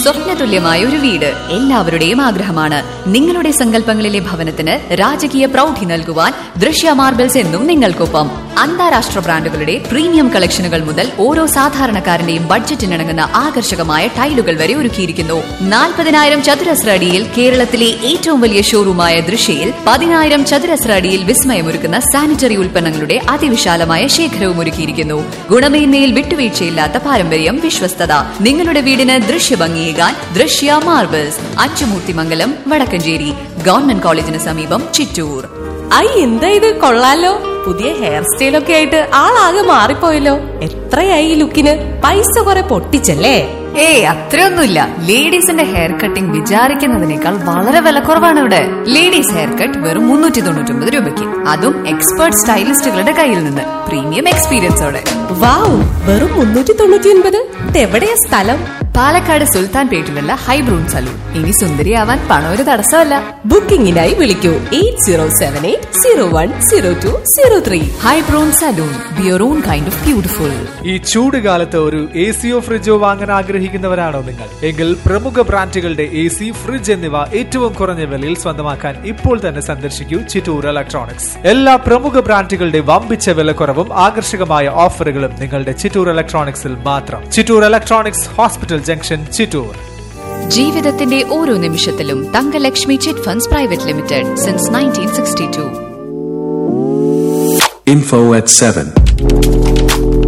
സ്വപ്നതുല്യമായ ഒരു വീട് എല്ലാവരുടെയും ആഗ്രഹമാണ് നിങ്ങളുടെ സങ്കല്പങ്ങളിലെ ഭവനത്തിന് രാജകീയ പ്രൗഢി നൽകുവാൻ ദൃശ്യ മാർബിൾസ് എന്നും നിങ്ങൾക്കൊപ്പം അന്താരാഷ്ട്ര ബ്രാൻഡുകളുടെ പ്രീമിയം കളക്ഷനുകൾ മുതൽ ഓരോ സാധാരണക്കാരന്റെയും ബഡ്ജറ്റിനിണങ്ങുന്ന ആകർഷകമായ ടൈലുകൾ വരെ ഒരുക്കിയിരിക്കുന്നു നാൽപ്പതിനായിരം ചതുരശ്ര അടിയിൽ കേരളത്തിലെ ഏറ്റവും വലിയ ഷോറൂമായ ദൃശ്യയിൽ പതിനായിരം ചതുരശ്ര അടിയിൽ വിസ്മയമൊരുക്കുന്ന സാനിറ്ററി ഉൽപ്പന്നങ്ങളുടെ അതിവിശാലമായ ശേഖരവും ഒരുക്കിയിരിക്കുന്നു ഗുണമേന്മയിൽ വിട്ടുവീഴ്ചയില്ലാത്ത പാരമ്പര്യം വിശ്വസ്തത നിങ്ങളുടെ വീടിന് ദൃശ്യഭംഗിയേകാൻ ദൃശ്യ മാർബിൾസ് അച്ചുമൂർത്തിമംഗലം വടക്കഞ്ചേരി ഗവൺമെന്റ് കോളേജിന് സമീപം ചിറ്റൂർ ഐ എന്താ ഇത് കൊള്ളാലോ പുതിയ ഹെയർ സ്റ്റൈലൊക്കെ ആയിട്ട് ആളാകെ മാറിപ്പോയല്ലോ എത്രയായി ഈ ലുക്കിന് പൈസ കുറെ പൊട്ടിച്ചല്ലേ ഏയ് അത്രയൊന്നുമില്ല ലേഡീസിന്റെ ഹെയർ കട്ടിംഗ് വിചാരിക്കുന്നതിനേക്കാൾ വളരെ വിലക്കുറവാണ് ഇവിടെ ലേഡീസ് ഹെയർ കട്ട് വെറും മുന്നൂറ്റി തൊണ്ണൂറ്റി ഒമ്പത് രൂപയ്ക്ക് അതും എക്സ്പേർട്ട് സ്റ്റൈലിസ്റ്റുകളുടെ കയ്യിൽ നിന്ന് പ്രീമിയം എക്സ്പീരിയൻസോടെ വാവ് വെറും മുന്നൂറ്റി തൊണ്ണൂറ്റി ഒൻപത് ഇതെവിടെയാ സ്ഥലം പാലക്കാട് സുൽത്താൻ പേട്ടിലുള്ള ഹൈബ്രൂൺ സലൂൺ ഇനി സുന്ദരിയാവാൻ പണം ഒരു തടസ്സമല്ല ബുക്കിംഗിനായി വിളിക്കൂ eight zero seven eight zero one zero two zero three Hybrun salon be your own kind of beautiful ഈ ചൂട് കാലത്ത് ഒരു എ സിയോ ഫ്രിഡ്ജോ വാങ്ങാൻ ആഗ്രഹിക്കുന്നവരാണോ നിങ്ങൾ എങ്കിൽ പ്രമുഖ ബ്രാൻഡുകളുടെ എ സി ഫ്രിഡ്ജ് എന്നിവ ഏറ്റവും കുറഞ്ഞ വിലയിൽ സ്വന്തമാക്കാൻ ഇപ്പോൾ തന്നെ സന്ദർശിക്കൂ ചിറ്റൂർ ഇലക്ട്രോണിക്സ് എല്ലാ പ്രമുഖ ബ്രാൻഡുകളുടെ വമ്പിച്ച വിലക്കുറവും ആകർഷകമായ ഓഫറുകളും നിങ്ങളുടെ ചിറ്റൂർ ഇലക്ട്രോണിക്സിൽ മാത്രം Chittur electronics hospital junction Chittur ജീവിതത്തിന്റെ ഓരോ നിമിഷത്തിലും Thankalakshmi chit funds private limited since nineteen sixty two Info at 7.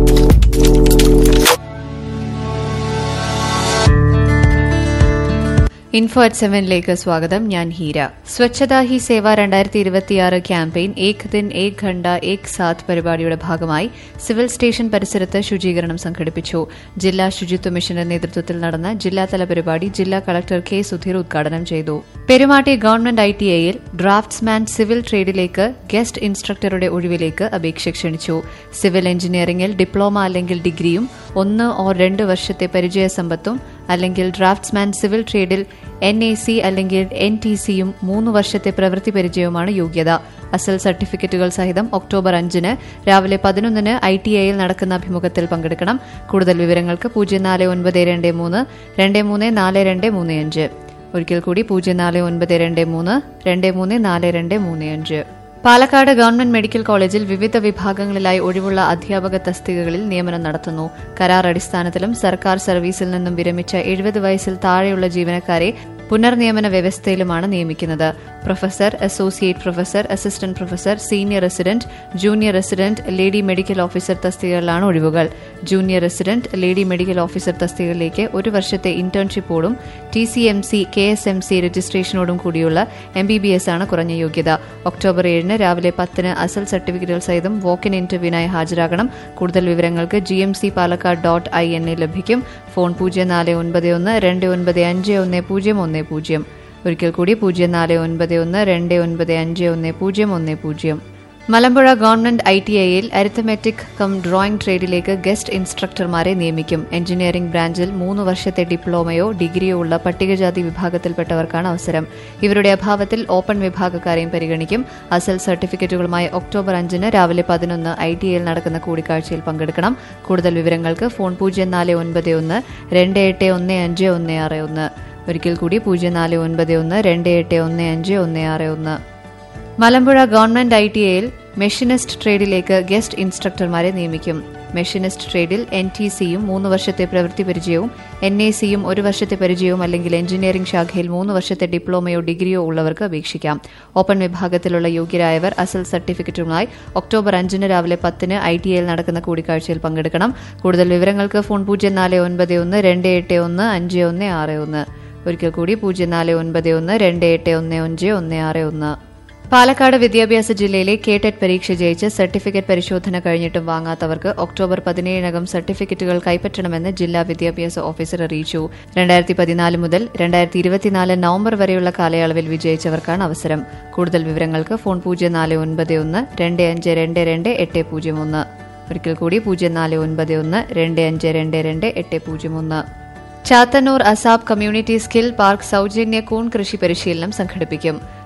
Info at സെവനിലേക്ക് സ്വാഗതം ഞാൻ ഹീര സ്വച്ഛതാ ഹി സേവ രണ്ടായിരത്തി ഇരുപത്തിയാറ് ക്യാമ്പയിൻ ഏക് ദിൻ ഏക് ഘണ്ട ഏക് സാത്ത് പരിപാടിയുടെ ഭാഗമായി സിവിൽ സ്റ്റേഷൻ പരിസരത്ത് ശുചീകരണം സംഘടിപ്പിച്ചു ജില്ലാ ശുചിത്വ മിഷന്റെ നേതൃത്വത്തിൽ നടന്ന ജില്ലാതല പരിപാടി ജില്ലാ കളക്ടർ കെ സുധീർ ഉദ്ഘാടനം ചെയ്തു പെരുമാട്ടി ഗവൺമെന്റ് ഐ ടി ഐയിൽ ഡ്രാഫ്റ്റ്സ്മാൻ സിവിൽ ട്രേഡിലേക്ക് ഗസ്റ്റ് ഇൻസ്ട്രക്ടറുടെ ഒഴിവിലേക്ക് അപേക്ഷ ക്ഷണിച്ചു സിവിൽ എഞ്ചിനീയറിംഗിൽ ഡിപ്ലോമ അല്ലെങ്കിൽ ഡിഗ്രിയും ഒന്ന് ഓർ രണ്ട് വർഷത്തെ പരിചയസമ്പത്തും അല്ലെങ്കിൽ ഡ്രാഫ്റ്റ്സ്മാൻ സിവിൽ ട്രേഡിൽ എൻ എ സി അല്ലെങ്കിൽ എൻ ടി സിയും മൂന്ന് വർഷത്തെ പ്രവൃത്തി പരിചയവുമാണ് യോഗ്യത അസൽ സർട്ടിഫിക്കറ്റുകൾ സഹിതം ഒക്ടോബർ അഞ്ചിന് രാവിലെ പതിനൊന്നിന് ഐ ടി ഐയിൽ നടക്കുന്ന അഭിമുഖത്തിൽ പങ്കെടുക്കണം കൂടുതൽ വിവരങ്ങൾക്ക് പൂജ്യം നാല് ഒൻപത് രണ്ട് മൂന്ന് രണ്ട് മൂന്ന് നാല് രണ്ട് മൂന്ന് അഞ്ച് ഒരിക്കൽ കൂടി പൂജ്യം നാല് ഒൻപത് രണ്ട് മൂന്ന് രണ്ട് മൂന്ന് നാല് രണ്ട് മൂന്ന് അഞ്ച് പാലക്കാട് ഗവൺമെന്റ് മെഡിക്കൽ കോളേജിൽ വിവിധ വിഭാഗങ്ങളിലായി ഒഴിവുള്ള അധ്യാപക തസ്തികകളിൽ നിയമനം നടത്തുന്നു കരാർ അടിസ്ഥാനത്തിലും സർക്കാർ സർവീസിൽ നിന്നും വിരമിച്ച എഴുപത് വയസ്സിൽ താഴെയുള്ള ജീവനക്കാരെ പുനർനിയമന വ്യവസ്ഥയിലുമാണ് നിയമിക്കുന്നത് professor associate professor assistant professor senior resident junior resident lady medical officer തസ്തികകളിലാണ് ഒഴിവുകൾ junior resident lady medical officer തസ്തികകളിലേക്ക് ഒരു വർഷത്തെ ഇന്റേൺഷിപ്പോടും T C M C K S M C രജിസ്ട്രേഷനോടും കൂടിയുള്ള എം ബി ബി എസ് ആണ് കുറഞ്ഞ യോഗ്യത ഒക്ടോബർ ഏഴിന് രാവിലെ പത്തിന് അസൽ സർട്ടിഫിക്കറ്റുകൾ സഹിതം വോക്കിൻ ഇന്റർവ്യൂവിനായി ഹാജരാകണം കൂടുതൽ വിവരങ്ങൾക്ക് G M C Palakkad dot I N A ലഭിക്കും ഫോൺ പൂജ്യം നാല് ഒൻപത് ഒന്ന് രണ്ട് ഒൻപത് അഞ്ച് ഒന്ന് പൂജ്യം ഒന്ന് പൂജ്യം ഒരിക്കൽ കൂടി പൂജ്യം നാല് ഒൻപത് ഒന്ന് രണ്ട് ഒൻപത് അഞ്ച് ഒന്ന് പൂജ്യം ഒന്ന് പൂജ്യം മലമ്പുഴ ഗവൺമെന്റ് ഐ ടി ഐയിൽ അരിത്തമെറ്റിക് കം ഡ്രോയിംഗ് ട്രേഡിലേക്ക് ഗസ്റ്റ് ഇൻസ്ട്രക്ടർമാരെ നിയമിക്കും എഞ്ചിനീയറിംഗ് ബ്രാഞ്ചിൽ മൂന്ന് വർഷത്തെ ഡിപ്ലോമയോ ഡിഗ്രിയോ ഉള്ള പട്ടികജാതി വിഭാഗത്തിൽപ്പെട്ടവർക്കാണ് അവസരം ഇവരുടെ അഭാവത്തിൽ ഓപ്പൺ വിഭാഗക്കാരെയും പരിഗണിക്കും അസൽ സർട്ടിഫിക്കറ്റുകളുമായി ഒക്ടോബർ അഞ്ചിന് രാവിലെ പതിനൊന്ന് ഐ ടി ഐയിൽ നടക്കുന്ന കൂടിക്കാഴ്ചയിൽ പങ്കെടുക്കണം കൂടുതൽ വിവരങ്ങൾക്ക് ഫോൺ പൂജ്യം നാല് ഒൻപത് ഒന്ന് രണ്ട് എട്ട് ഒന്ന് അഞ്ച് ഒന്ന് ആറ് ഒന്ന് ഒരിക്കൽ കൂടി പൂജ്യം നാല് ഒൻപത് ഒന്ന് രണ്ട് എട്ട് ഒന്ന് അഞ്ച് ഒന്ന് ആറ് ഒന്ന് മലമ്പുഴ ഗവൺമെന്റ് ഐ ടി ഐയിൽ മെഷീനിസ്റ്റ് ട്രേഡിലേക്ക് ഗസ്റ്റ് ഇൻസ്ട്രക്ടർമാരെ നിയമിക്കും മെഷീനിസ്റ്റ് ട്രേഡിൽ എൻ ടി സിയും മൂന്ന് വർഷത്തെ പ്രവൃത്തി പരിചയവും എൻ എ സിയും ഒരു വർഷത്തെ പരിചയവും അല്ലെങ്കിൽ എഞ്ചിനീയറിംഗ് ശാഖയിൽ മൂന്ന് വർഷത്തെ ഡിപ്ലോമയോ ഡിഗ്രിയോ ഉള്ളവർക്ക് അപേക്ഷിക്കാം ഓപ്പൺ വിഭാഗത്തിലുള്ള യോഗ്യരായവർ അസൽ സർട്ടിഫിക്കറ്റുമായി ഒക്ടോബർ അഞ്ചിന് രാവിലെ പത്തിന് ഐ ടി ഐയിൽ നടക്കുന്ന കൂടിക്കാഴ്ചയിൽ പങ്കെടുക്കണം കൂടുതൽ വിവരങ്ങൾക്ക് ഫോൺ പൂജ്യം നാല് ഒൻപത് ഒന്ന് രണ്ട് എട്ട് ഒന്ന് അഞ്ച് ഒന്ന് ആറ് ഒന്ന് ഒരിക്കൽ കൂടി പൂജ്യം നാല് ഒൻപത് ഒന്ന് രണ്ട് എട്ട് ഒന്ന് അഞ്ച് ഒന്ന് ആറ് ഒന്ന് പാലക്കാട് വിദ്യാഭ്യാസ ജില്ലയിലെ കേടെറ്റ് പരീക്ഷ ജയിച്ച് സർട്ടിഫിക്കറ്റ് പരിശോധന കഴിഞ്ഞിട്ടും വാങ്ങാത്തവർക്ക് ഒക്ടോബർ പതിനേഴിനകം സർട്ടിഫിക്കറ്റുകൾ കൈപ്പറ്റണമെന്ന് ജില്ലാ വിദ്യാഭ്യാസ ഓഫീസർ അറിയിച്ചു രണ്ടായിരത്തി പതിനാല് മുതൽ രണ്ടായിരത്തി ഇരുപത്തിനാല് നവംബർ വരെയുള്ള കാലയളവിൽ വിജയിച്ചവർക്കാണ് അവസരം കൂടുതൽ വിവരങ്ങൾക്ക് ഫോൺ പൂജ്യം നാല് ഒൻപത് ഒന്ന് രണ്ട് അഞ്ച് രണ്ട് രണ്ട് എട്ട് പൂജ്യം ഒന്ന് ഒരിക്കൽ കൂടി പൂജ്യം നാല് ഒൻപത് ഒന്ന് രണ്ട് അഞ്ച് രണ്ട് രണ്ട് എട്ട് പൂജ്യം ഒന്ന് Chathannur ASAP community skill park സൗജന്യ കൂൺ കൃഷി പരിശീലനം സംഘടിപ്പിക്കും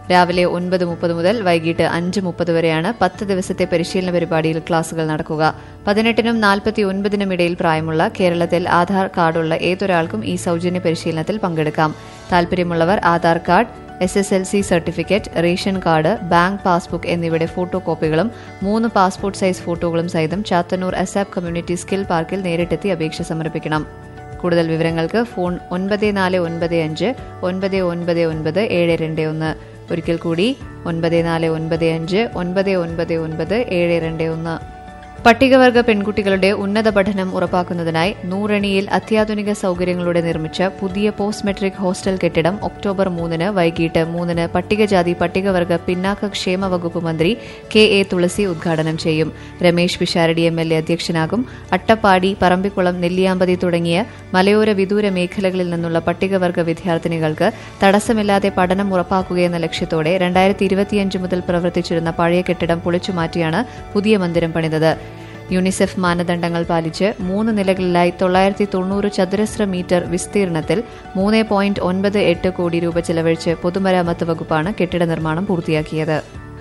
രാവിലെ ഒൻപത് മുപ്പത് മുതൽ വൈകിട്ട് അഞ്ച് മുപ്പത് വരെയാണ് പത്ത് ദിവസത്തെ പരിശീലന പരിപാടിയിൽ ക്ലാസുകൾ നടക്കുക പതിനെട്ടിനും നാൽപ്പത്തി ഒൻപതിനും ഇടയിൽ പ്രായമുള്ള കേരളത്തിൽ ആധാർ കാർഡുള്ള ഏതൊരാൾക്കും ഈ സൗജന്യ പരിശീലനത്തിൽ പങ്കെടുക്കാം താൽപര്യമുള്ളവർ Aadhaar card S S L C certificate ration card bank passbook photo ഫോട്ടോ കോപ്പികളും മൂന്ന് പാസ്പോർട്ട് സൈസ് ഫോട്ടോകളും സഹിതം ചാത്തന്നൂർ അസാബ് കമ്മ്യൂണിറ്റി സ്കിൽ പാർക്കിൽ നേരിട്ടെത്തി അപേക്ഷ സമർപ്പിക്കണം കൂടുതൽ വിവരങ്ങൾക്ക് ഫോൺ ഒൻപത് നാല് ഒൻപത് അഞ്ച് ഒൻപത് ഒൻപത് ഒൻപത് ഏഴ് രണ്ട് ഒന്ന് ഒരിക്കൽ കൂടി ഒൻപത് നാല് ഒൻപത് അഞ്ച് ഒൻപത് ഒൻപത് ഒൻപത് ഏഴ് രണ്ട് ഒന്ന് പട്ടികവർഗ പെൺകുട്ടികളുടെ ഉന്നത പഠനം ഉറപ്പാക്കുന്നതിനായി നൂറണിയിൽ അത്യാധുനിക സൗകര്യങ്ങളോടെ നിർമ്മിച്ച പുതിയ പോസ്റ്റ് മെട്രിക് ഹോസ്റ്റൽ കെട്ടിടം ഒക്ടോബർ മൂന്നിന് വൈകിട്ട് മൂന്നിന് പട്ടികജാതി പട്ടികവർഗ പിന്നാക്ക ക്ഷേമ വകുപ്പ് മന്ത്രി കെ എ തുളസി ഉദ്ഘാടനം ചെയ്യും Ramesh Pisharody M L A അധ്യക്ഷനാകും അട്ടപ്പാടി പറമ്പിക്കുളം നെല്ലിയാമ്പതി തുടങ്ങിയ മലയോര വിദൂര മേഖലകളിൽ നിന്നുള്ള പട്ടികവർഗ വിദ്യാർത്ഥിനികൾക്ക് തടസ്സമില്ലാതെ പഠനം ഉറപ്പാക്കുകയെന്ന ലക്ഷ്യത്തോടെ രണ്ടായിരത്തി ഇരുപത്തിയഞ്ച് മുതൽ പ്രവർത്തിച്ചിരുന്ന പഴയ കെട്ടിടം പൊളിച്ചുമാറ്റിയാണ് പുതിയ മന്ദിരം പണിതത് യുനിസെഫ് മാനദണ്ഡങ്ങൾ പാലിച്ച് മൂന്ന് നിലകളിലായി തൊള്ളായിരത്തി തൊണ്ണൂറ് ചതുരശ്ര മീറ്റർ വിസ്തീർണത്തിൽ മൂന്ന് പോയിന്റ് ഒൻപത് എട്ട് കോടി രൂപ ചെലവഴിച്ച് പൊതുമരാമത്ത് വകുപ്പാണ് കെട്ടിട നിർമ്മാണം പൂർത്തിയാക്കിയത്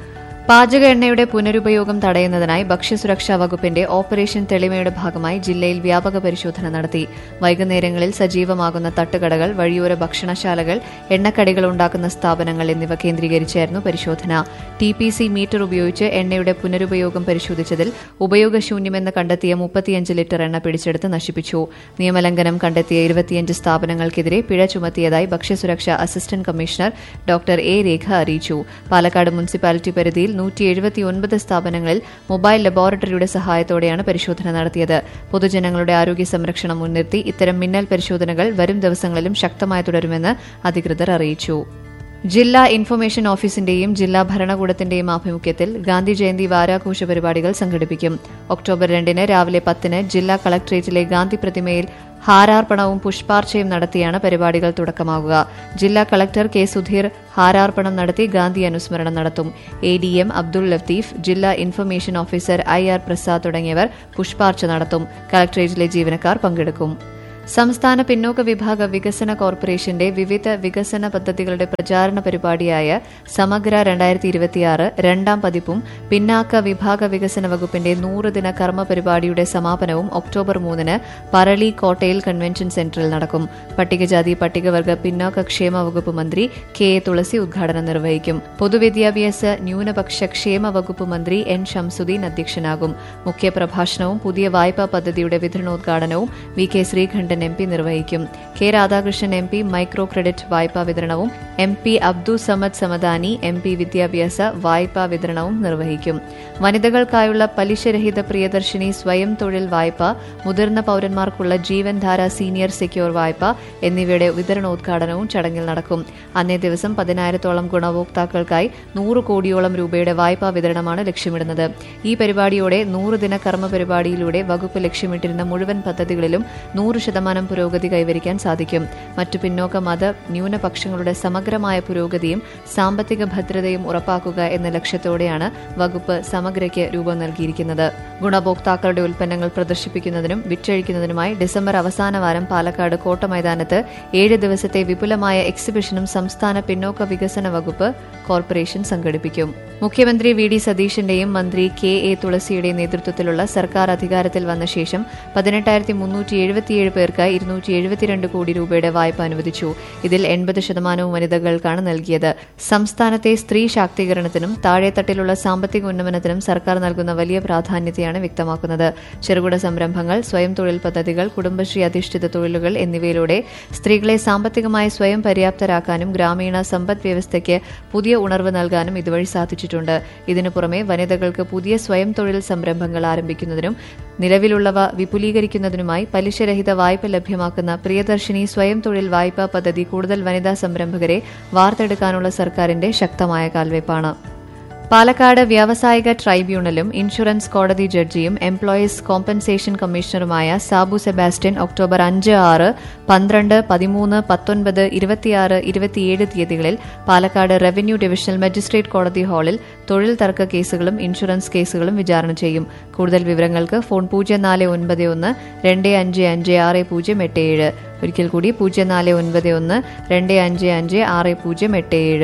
പാചക എണ്ണയുടെ പുനരുപയോഗം തടയുന്നതിനായി ഭക്ഷ്യസുരക്ഷാ വകുപ്പിന്റെ ഓപ്പറേഷൻ തെളിമയുടെ ഭാഗമായി ജില്ലയിൽ വ്യാപക പരിശോധന നടത്തി വൈകുന്നേരങ്ങളിൽ സജീവമാകുന്ന തട്ടുകടകൾ വഴിയോര ഭക്ഷണശാലകൾ എണ്ണക്കടികൾ ഉണ്ടാക്കുന്ന സ്ഥാപനങ്ങൾ എന്നിവ കേന്ദ്രീകരിച്ചായിരുന്നു പരിശോധന ടി പി സി മീറ്റർ ഉപയോഗിച്ച് എണ്ണയുടെ പുനരുപയോഗം പരിശോധിച്ചതിൽ ഉപയോഗശൂന്യമെന്ന് കണ്ടെത്തിയ മുപ്പത്തിയഞ്ച് ലിറ്റർ എണ്ണ പിടിച്ചെടുത്ത് നശിപ്പിച്ചു നിയമലംഘനം കണ്ടെത്തിയ ഇരുപത്തിയഞ്ച് സ്ഥാപനങ്ങൾക്കെതിരെ പിഴ ചുമത്തിയതായി ഭക്ഷ്യസുരക്ഷാ assistant commissioner doctor A Rekha അറിയിച്ചു പാലക്കാട് മുനിസിപ്പാലിറ്റി പരിധിയിൽ നൂറ്റി എഴുപത്തിയൊൻപത് സ്ഥാപനങ്ങളിൽ മൊബൈൽ ലബോറട്ടറിയുടെ സഹായത്തോടെയാണ് പരിശോധന നടത്തിയത് പൊതുജനങ്ങളുടെ ആരോഗ്യ സംരക്ഷണം മുൻനിർത്തി ഇത്തരം മിന്നൽ പരിശോധനകൾ വരും ദിവസങ്ങളിലും ശക്തമായി തുടരുമെന്ന് അധികൃതർ അറിയിച്ചു ജില്ലാ ഇൻഫർമേഷൻ ഓഫീസിന്റെയും ജില്ലാ ഭരണകൂടത്തിന്റെയും ആഭിമുഖ്യത്തിൽ ഗാന്ധി ജയന്തി വാരാഘോഷ പരിപാടികൾ സംഘടിപ്പിക്കും ഒക്ടോബർ രണ്ടിന് രാവിലെ പത്തിന് ജില്ലാ കളക്ടറേറ്റിലെ ഗാന്ധി പ്രതിമയിൽ ഹാരാർപ്പണവും പുഷ്പാർച്ചയും നടത്തിയാണ് പരിപാടികൾ തുടക്കമാകുക ജില്ലാ കളക്ടർ കെ സുധീർ ഹാരാർപ്പണം നടത്തി ഗാന്ധി അനുസ്മരണം നടത്തും A D M Abdul Latheef ജില്ലാ information officer I R Prasad തുടങ്ങിയവർ പുഷ്പാർച്ച നടത്തും കളക്ടറേറ്റിലെ ജീവനക്കാർ പങ്കെടുക്കും സംസ്ഥാന പിന്നോക്ക വിഭാഗ വികസന കോർപ്പറേഷന്റെ വിവിധ വികസന പദ്ധതികളുടെ പ്രചാരണ പരിപാടിയായ സമഗ്ര രണ്ടായിരത്തി ഇരുപത്തിയാറ് രണ്ടാം പതിപ്പും പിന്നാക്ക വിഭാഗ വികസന വകുപ്പിന്റെ നൂറ് ദിന കർമ്മ പരിപാടിയുടെ സമാപനവും ഒക്ടോബർ മൂന്നിന് പറളി കോട്ടയിൽ കൺവെൻഷൻ സെന്ററിൽ നടക്കും പട്ടികജാതി പട്ടികവർഗ പിന്നോക്ക ക്ഷേമ വകുപ്പ് മന്ത്രി കെ എ തുളസി ഉദ്ഘാടനം നിർവഹിക്കും പൊതുവിദ്യാഭ്യാസ ന്യൂനപക്ഷ ക്ഷേമ വകുപ്പ് മന്ത്രി എൻ ഷംസുദ്ദീൻ അധ്യക്ഷനാകും മുഖ്യപ്രഭാഷണവും പുതിയ വായ്പാ പദ്ധതിയുടെ വിതരണോദ്ഘാടനവും V K Sreekandan M P നിർവഹിക്കും K Radhakrishnan M P micro credit വായ്പാ വിതരണവും M P Abdu Samad Samadani M P വിദ്യാഭ്യാസ വായ്പാ വിതരണവും നിർവഹിക്കും വനിതകൾക്കായുള്ള പലിശരഹിത പ്രിയദർശിനി സ്വയം തൊഴിൽ വായ്പ മുതിർന്ന പൌരന്മാർക്കുള്ള ജീവൻധാര സീനിയർ സെക്യൂർ വായ്പ എന്നിവയുടെ വിതരണോദ്ഘാടനവും ചടങ്ങിൽ നടക്കും അന്നേ ദിവസം പതിനായിരത്തോളം ഗുണഭോക്താക്കൾക്കായി നൂറ് കോടിയോളം രൂപയുടെ വായ്പാ വിതരണമാണ് ലക്ഷ്യമിടുന്നത് ഈ പരിപാടിയോടെ നൂറ് ദിന കർമ്മ പരിപാടിയിലൂടെ വകുപ്പ് ലക്ഷ്യമിട്ടിരുന്ന മുഴുവൻ പദ്ധതികളിലും നൂറ് ശതമാനം പുരോഗതി കൈവരിക്കാൻ സാധിക്കും മറ്റു പിന്നോക്ക മത ന്യൂനപക്ഷങ്ങളുടെ സമഗ്രമായ പുരോഗതിയും സാമ്പത്തിക ഭദ്രതയും ഉറപ്പാക്കുക എന്ന ലക്ഷ്യത്തോടെയാണ് വകുപ്പ് സമഗ്രയ്ക്ക് രൂപം നൽകിയിരിക്കുന്നത് ഗുണഭോക്താക്കളുടെ ഉൽപ്പന്നങ്ങൾ പ്രദർശിപ്പിക്കുന്നതിനും വിറ്റഴിക്കുന്നതിനുമായി ഡിസംബർ അവസാന വാരം പാലക്കാട് കോട്ട മൈതാനത്ത് ഏഴ് ദിവസത്തെ വിപുലമായ എക്സിബിഷനും സംസ്ഥാന പിന്നോക്ക വികസന വകുപ്പ് കോർപ്പറേഷൻ സംഘടിപ്പിക്കും മുഖ്യമന്ത്രി വി ഡി സതീഷിന്റെയും മന്ത്രി കെ എ തുളസിയുടെയും നേതൃത്വത്തിലുള്ള സർക്കാർ അധികാരത്തിൽ വന്ന ശേഷം പതിനെട്ടായിരത്തി മുന്നൂറ്റി എഴുപത്തിയേഴ് പേർക്ക് ഇരുന്നൂറ്റി എഴുപത്തിരണ്ട് കോടി രൂപയുടെ വായ്പ അനുവദിച്ചു ഇതിൽ എൺപത് ശതമാനവും വനിതകൾക്കാണ് നൽകിയത് സംസ്ഥാനത്തെ സ്ത്രീ ശാക്തീകരണത്തിനും താഴെത്തട്ടിലുള്ള സാമ്പത്തിക ഉന്നമനത്തിനും സർക്കാർ നൽകുന്ന വലിയ പ്രാധാന്യത്തെയാണ് വ്യക്തമാക്കുന്നത് ചെറുകിട സംരംഭങ്ങൾ സ്വയം തൊഴിൽ പദ്ധതികൾ കുടുംബശ്രീ അധിഷ്ഠിത തൊഴിലുകൾ എന്നിവയിലൂടെ സ്ത്രീകളെ സാമ്പത്തികമായി സ്വയം പര്യാപ്തരാക്കാനും ഗ്രാമീണ സമ്പദ് വ്യവസ്ഥയ്ക്ക് പുതിയ ഉണർവ് നൽകാനും ഇതുവഴി സാധിച്ചിട്ടുണ്ട് ഇതിനു പുറമെ വനിതകൾക്ക് പുതിയ സ്വയം തൊഴിൽ സംരംഭങ്ങൾ ആരംഭിക്കുന്നതിനും നിലവിലുള്ളവ വിപുലീകരിക്കുന്നതിനുമായി പലിശരഹിത വായ്പ ലഭ്യമാക്കുന്ന പ്രിയദർശിനി സ്വയം തൊഴിൽ വായ്പാ പദ്ധതി കൂടുതൽ വനിതാ സംരംഭകരെ വാർത്തെടുക്കാനുള്ള സർക്കാരിന്റെ ശക്തമായ കാൽവയ്പാണ് പാലക്കാട് വ്യാവസായിക ട്രൈബ്യൂണലും ഇൻഷുറൻസ് കോടതി ജഡ്ജിയും എംപ്ലോയീസ് കോമ്പൻസേഷൻ കമ്മീഷണറുമായ സാബു സെബാസ്റ്റ്യൻ ഒക്ടോബർ അഞ്ച് ആറ് പന്ത്രണ്ട് പതിമൂന്ന് പത്തൊൻപത് ഇരുപത്തിയാറ് ഇരുപത്തിയേഴ് തീയതികളിൽ പാലക്കാട് റവന്യൂ ഡിവിഷണൽ മജിസ്ട്രേറ്റ് കോടതി ഹാളിൽ തൊഴിൽ തർക്ക കേസുകളും ഇൻഷുറൻസ് കേസുകളും വിചാരണ ചെയ്യും കൂടുതൽ വിവരങ്ങൾക്ക് ഫോൺ പൂജ്യം നാല് ഒൻപത് ഒന്ന് രണ്ട് അഞ്ച് അഞ്ച് ആറ് പൂജ്യം എട്ട് ഏഴ് ഒരിക്കൽ കൂടി പൂജ്യം നാല് ഒൻപത് ഒന്ന് രണ്ട് അഞ്ച് അഞ്ച് ആറ് പൂജ്യം എട്ട് ഏഴ്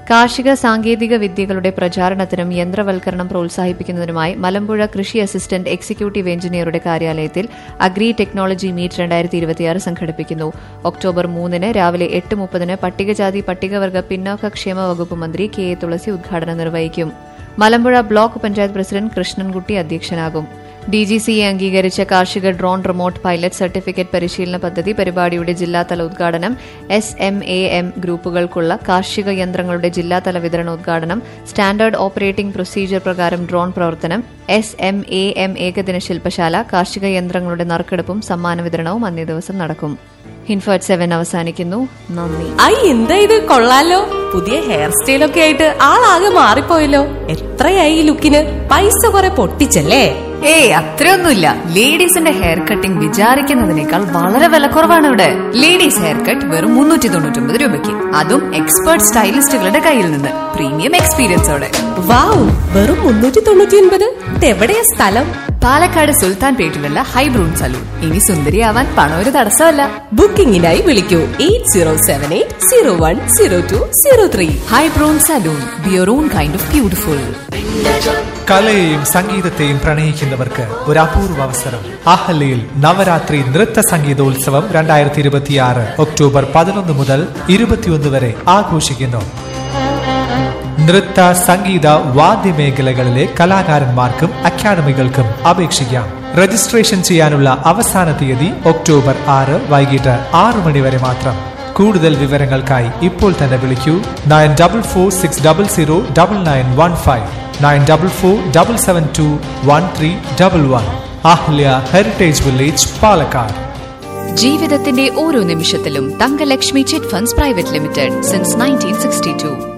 കാർഷിക സാങ്കേതിക വിദ്യകളുടെ പ്രചാരണത്തിനും യന്ത്രവൽക്കരണം പ്രോത്സാഹിപ്പിക്കുന്നതിനുമായി മലമ്പുഴ കൃഷി അസിസ്റ്റന്റ് എക്സിക്യൂട്ടീവ് എഞ്ചിനീയറുടെ കാര്യാലയത്തിൽ അഗ്രി ടെക്നോളജി മീറ്റ് രണ്ടായിരത്തി ഇരുപത്തിയാറ് സംഘടിപ്പിക്കുന്നു ഒക്ടോബർ മൂന്നിന് രാവിലെ എട്ട് മുപ്പതിന് പട്ടികജാതി പട്ടികവർഗ പിന്നോക്ക ക്ഷേമ വകുപ്പ് മന്ത്രി കെ എ തുളസി ഉദ്ഘാടനം നിർവഹിക്കും മലമ്പുഴ ബ്ലോക്ക് പഞ്ചായത്ത് പ്രസിഡന്റ് കൃഷ്ണൻകുട്ടി അധ്യക്ഷനാകും ഡി ജി സിയെ അംഗീകരിച്ച കാർഷിക ഡ്രോൺ റിമോട്ട് പൈലറ്റ് സർട്ടിഫിക്കറ്റ് പരിശീലന പദ്ധതി പരിപാടിയുടെ ജില്ലാതല ഉദ്ഘാടനം എസ് എം എ എം ഗ്രൂപ്പുകൾക്കുള്ള കാർഷിക യന്ത്രങ്ങളുടെ ജില്ലാതല വിതരണോദ്ഘാടനം സ്റ്റാൻഡേർഡ് ഓപ്പറേറ്റിംഗ് പ്രൊസീജിയർ പ്രകാരം ഡ്രോൺ പ്രവർത്തനം എസ് എം എ എം ഏകദിന ശില്പശാല കാർഷിക യന്ത്രങ്ങളുടെ നറുക്കെടുപ്പും സമ്മാന വിതരണവും അന്നേ ദിവസം നടക്കും ഹിൻഫേർട്ട് സെവൻ അവസാനിക്കുന്നു നന്ദി ഐ എന്താ ഇത് കൊള്ളാലോ പുതിയ ഹെയർ സ്റ്റൈലൊക്കെ ആയിട്ട് ആളാകെ മാറിപ്പോയല്ലോ എത്രയായി ഈ ലുക്കിന് പൈസ കുറെ പൊട്ടിച്ചല്ലേ ഏയ് അത്രയൊന്നുമില്ല ലേഡീസിന്റെ ഹെയർ കട്ടിംഗ് വിചാരിക്കുന്നതിനേക്കാൾ വളരെ വിലക്കുറവാണ് ഇവിടെ ലേഡീസ് ഹെയർ കട്ട് വെറും മുന്നൂറ്റി തൊണ്ണൂറ്റി ഒമ്പത് രൂപയ്ക്ക് അതും എക്സ്പേർട്ട് സ്റ്റൈലിസ്റ്റുകളുടെ കയ്യിൽ നിന്ന് പ്രീമിയം എക്സ്പീരിയൻസോടെ വാവ് വെറും മുന്നൂറ്റി തൊണ്ണൂറ്റി ഒൻപത് ഇതെവിടെയാ സ്ഥലം പാലക്കാട് സുൽത്താൻ പേട്ടിലുള്ള ഹൈബ്രൂൺ സലൂൺ ഇനി സുന്ദരിയാവാൻ പണം ഒരു തടസ്സമല്ല ബുക്കിംഗിനായി വിളിക്കൂ eight zero seven eight zero one zero two zero three Hybrun salon be your own kind of beautiful കലയെയും സംഗീതത്തെയും പ്രണയിക്കുന്നവർക്ക് ഒരു അപൂർവ അവസരം അഹല്യയിൽ നവരാത്രി നൃത്ത സംഗീതോത്സവം രണ്ടായിരത്തി ഇരുപത്തിയാറ് ഒക്ടോബർ പതിനൊന്ന് മുതൽ ഇരുപത്തിയൊന്ന് വരെ ആഘോഷിക്കുന്നു നൃത്ത സംഗീത വാദ്യമേഖലകളിലെ കലാകാരന്മാർക്കും അക്കാദമികൾക്കും അപേക്ഷിക്കാം രജിസ്ട്രേഷൻ ചെയ്യാനുള്ള അവസാന തീയതി ഒക്ടോബർ ആറ് വൈകിട്ട് ആറു മണി വരെ മാത്രം കൂടുതൽ വിവരങ്ങൾക്കായി ഇപ്പോൾ തന്നെ വിളിക്കൂ nine double four six double zero double nine one five nine double four double seven two one three double one Ahalia heritage village Palakkad ജീവിതത്തിന്റെ ഓരോ നിമിഷത്തിലും Thankalakshmi chit funds private limited since nineteen sixty to